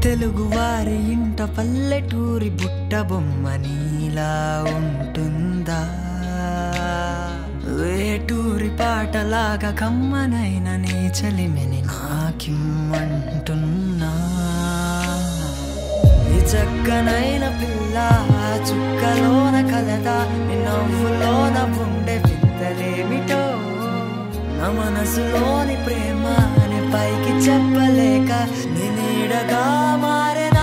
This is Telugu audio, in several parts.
తెలుగు వారి ఇంట పల్లెటూరి బుట్ట బొమ్మ నీలా ఉంటుందా వేటూరి పాటలాగా కమ్మనైన నీ చలిమిని నాకిమ్మంటున్నా ఈ చక్కనైన పిల్ల చుక్కలోన కలదా నీ నవ్వులోన ఉండే వింతలేమిటో నా మనసులోని ప్రేమ అని పైకి చెప్పలేక నీ నీడగా మారెనా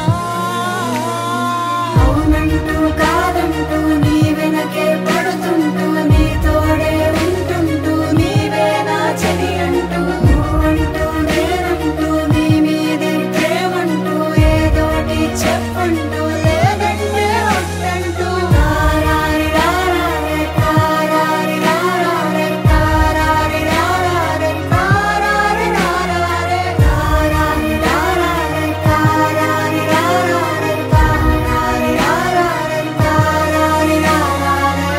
అవునంటూ కాదంటూ నీ వెనకే పడుతుంటూ నీ తోడే ఉంటుంటూ నీవే నా చెలి అంటూ నువ్వంటూ నేనంటూ నీ మీదే ప్రేమంటూ ఏదోటి చెప్పంటూ లేదంటే వద్దంటూ తారారి రారారే తారారి రారారే తారారి రారారే తారారి రారారే తారారి రారారే తారారి రారారే తారారి రారారే తారారి రారారే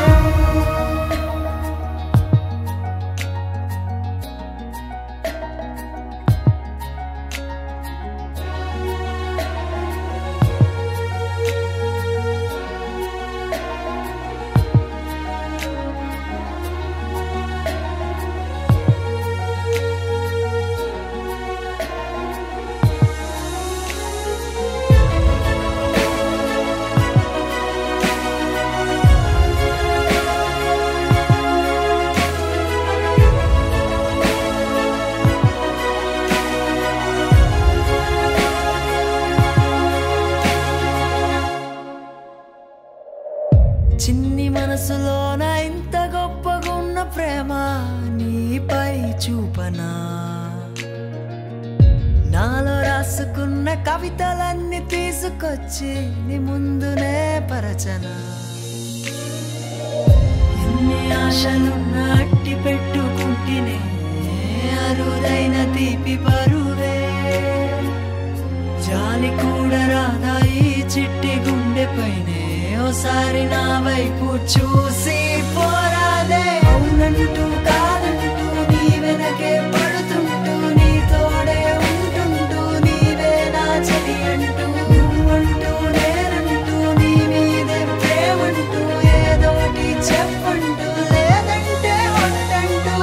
చిన్ని మనసులోన ఇంత గొప్పగున్న ప్రేమ నీపై చూపనా నాలో రాసుకున్న కవితలన్నీ తీసుకొచ్చి నీ ముందునే పరచనా ఎన్ని ఆశలున్న అట్టి పెట్టుకుంటేనే అరుదైన తీపి పరువే జాలి కూడా రాదా ఈ చిట్టి గుండె పైనే ఓసారి నా వైపు చూసి పోరాదే అవునంటూ కాదంటూ నీ వెనకే పడుతుంటూ నీ తోడే ఉంటుంటూ నీవే నా చెలి అంటూ నువ్వంటూ నేనంటూ నీ మీదే ప్రేమంటూ ఏదోటి చెప్పంటూ లేదంటే వద్దంటూ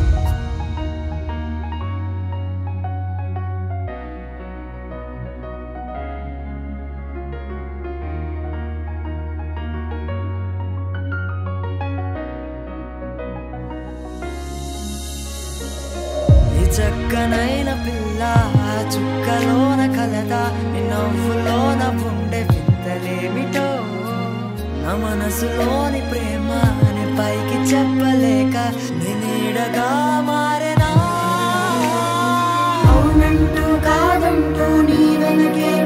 ఈ చక్కనైన పిల్ల చుక్కలోన కలదా నీ నవ్వులోన ఉండే వింతలేమిటో నా మనసులోని ప్రేమ అని పైకి చెప్పలేక నీ నీడగా మారెనా అవునంటూ కాదంటూ నీ వెనకే